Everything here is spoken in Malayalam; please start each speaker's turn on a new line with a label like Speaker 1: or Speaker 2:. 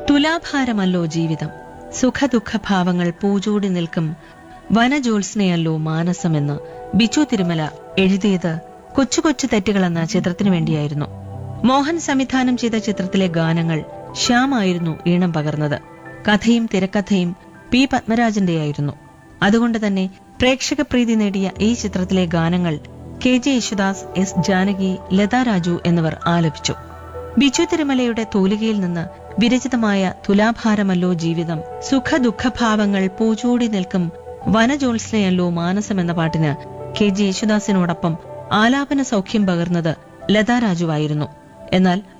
Speaker 1: തുലാഭാരമല്ലോ ജീവിതം സുഖദുഃഖഭാവങ്ങൾ പൂജൂടി നിൽക്കും വനജോത്സ്നയല്ലോ മാനസമെന്ന് ബിച്ചു തിരുമല എഴുതിയത് കൊച്ചു കൊച്ചു തെറ്റുകൾ എന്ന ചിത്രത്തിനു വേണ്ടിയായിരുന്നു മോഹൻ സംവിധാനം ചെയ്ത ചിത്രത്തിലെ ഗാനങ്ങൾ ശ്യാമായിരുന്നു ഈണം പകർന്നത് കഥയും തിരക്കഥയും പി പത്മരാജന്റെയായിരുന്നു അതുകൊണ്ട് തന്നെ പ്രേക്ഷകപ്രീതി നേടിയ ഈ ചിത്രത്തിലെ ഗാനങ്ങൾ K J Yesudas S Janaki Latha Raju എന്നിവർ ആലപിച്ചു ബിജു തിരുമലയുടെ തൂലികയിൽ നിന്ന് വിരചിതമായ തുലാഭാരമല്ലോ ജീവിതം സുഖദുഃഖഭാവങ്ങൾ പൂച്ചൂടി നിൽക്കും വനജോത്സ്നയല്ലോ മാനസം എന്ന പാട്ടിന് കെ ജി യേശുദാസിനോടൊപ്പം ആലാപന സൗഖ്യം പകർന്നത് ലതാ രാജുവായിരുന്നു എന്നാൽ